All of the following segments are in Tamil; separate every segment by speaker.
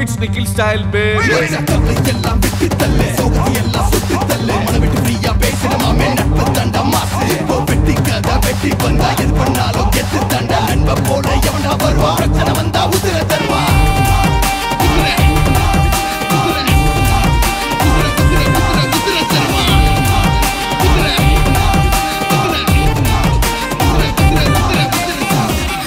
Speaker 1: இட்ஸ் நிக்கில் ஸ்டைல் பே
Speaker 2: கவலை எல்லாம் விட்டு தள்ளு சோகத்தை எல்லாம் சுட்டு தள்ளு மனம் விட்டு ஃப்ரீயா பேசணுமாமே நட்பு தண்டா மாசு இப்போ வெட்டி கதை வெட்டி வந்தா எது பண்ணாலும் கெத்து தண்டா நண்ப போல எவனா வருவா பிரச்சனை வந்தா உதிர தருவா குதிரை. குதிரை. குதிரை, குதிரை, குதிரை, குதிரை தருவா. குதிரை. குதிரை. குதிரை, குதிரை, குதிரை, குதிரை.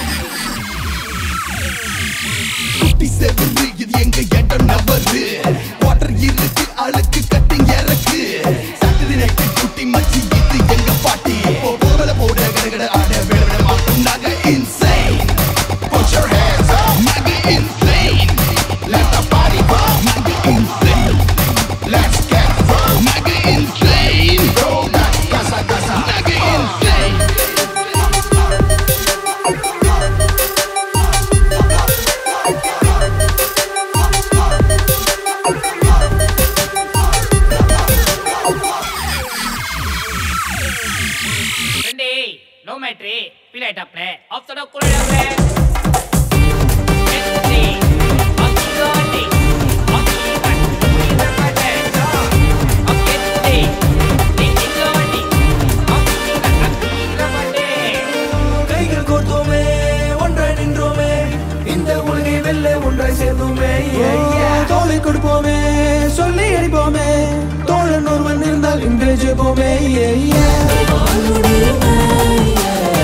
Speaker 2: குட்டி செவரு இது எங்க இடம் நபரு வாட்டர் இருக்கு அழுக்கு கட்டிங் இறக்கு சாட்டர்டே நைட் குட்டி மச்சி இது எங்க பாட்டி இப்போ போவல போட கடகட ஆட விட விட மாட்டோம் நாங்க insane put your hands up நாங்க insane let the party rock நாங்க insane let's get raw நாங்க insane bro that's casa casa நாங்க insane
Speaker 3: ரெண்டே லோ மேட்ரி ஃபீல் ஆயிட்டாப்ல ஆஃப் சடோ குளிடாப்ல எத்தி அக்கிலாண்டி அக்கிலாண்டி குளிடாப்ல அக்கெத்தி அக்கிலாண்டி அக்கிலாண்டி
Speaker 4: கைகள் கோர்த்தோமே ஒன்றாய் நின்றோமே இந்த உலகை வெல்ல ஒன்றாய் சேர்ந்தோமே தோலை கொடுப்போமே சொல்லி அடிப்போமே தோழன் ஒருவன் இருந்தால் இங்கே ஜெயிப்போமே
Speaker 5: வானுடைய மேலே